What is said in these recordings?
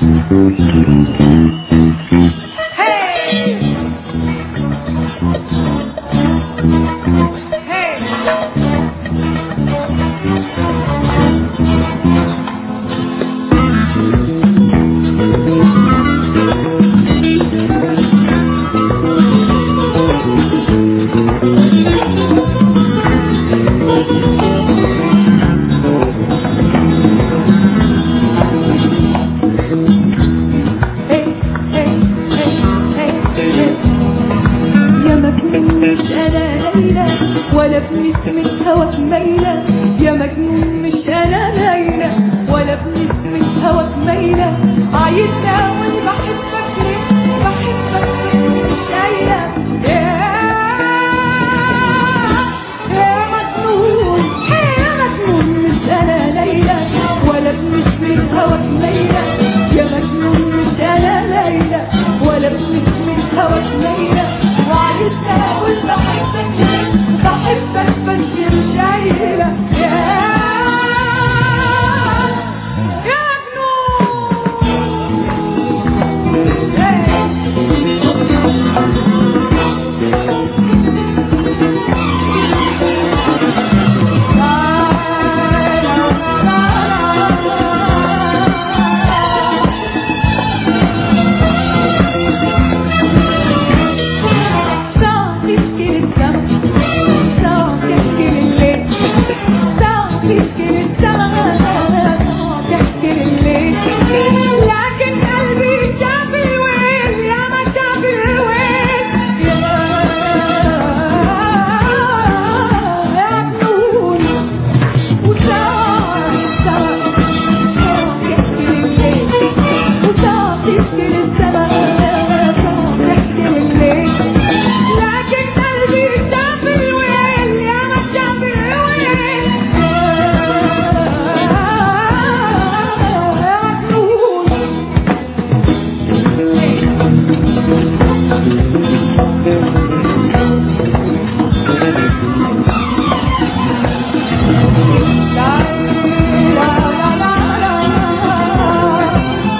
يا مجنون مش انا ليلى ولا بنسمة هواك ميلة يا مجنون مش انا ليلى ولا بنسمة هواك ميلة عايزة اقول بحبك ليه بحبك ليه مش قايلة يا يا مجنون يا مجنون مش انا ليلى ولا بنسمة هواك ميلة يا مجنون مش انا ليلى ولا بنسمة هواك ميلة وعايزة اقول بحبك ليه بحبك بس مش قايلة يا يا لكن قلبي شاف الويل يا ما شاف الويل يا مجنون وصار صار يحكي الليل وصار يحكي الزمان صار يحكي الليل لكن قلبي شاف الويل يا ما شاف الويل يا مجنون لا لا لا لا لا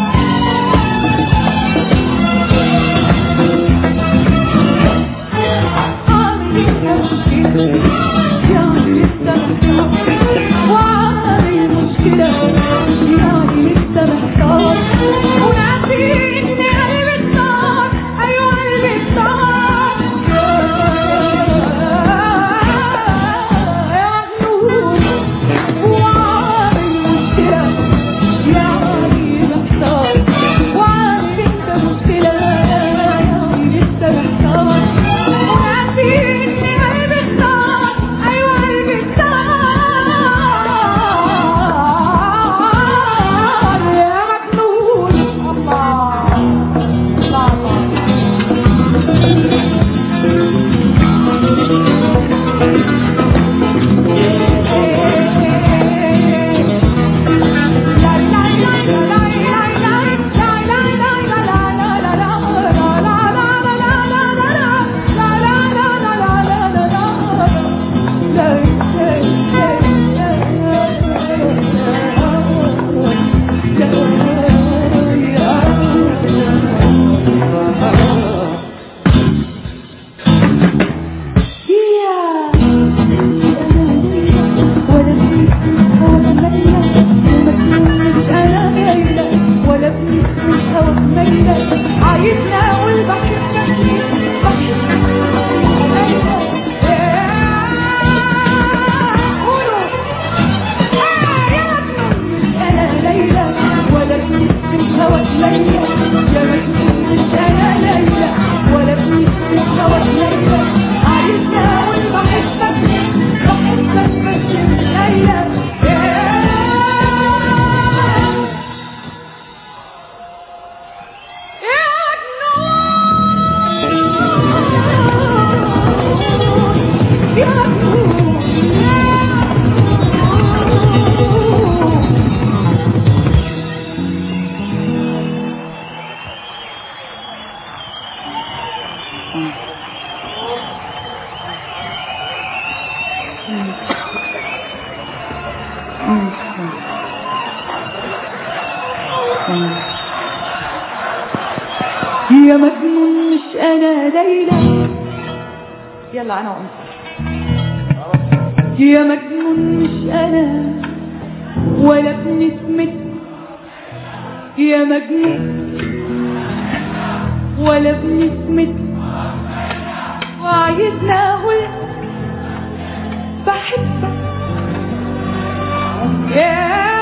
عايزنا اقول بحبك ليه بحبك قولوا انا ليلى ولا بنسمة هواك ليلى يا مجنون مش انا ليلى ولا بنسمة هواك ليلى عايزة اقول بحبك بحبك بس مش ليلى يا مجنون يا مجنون مش انا ليلى يلا انا وانت يا مجنون مش انا ولا ابن سمت يا مجنون ولا ابن سمت وعايزنا اقول بحبك يا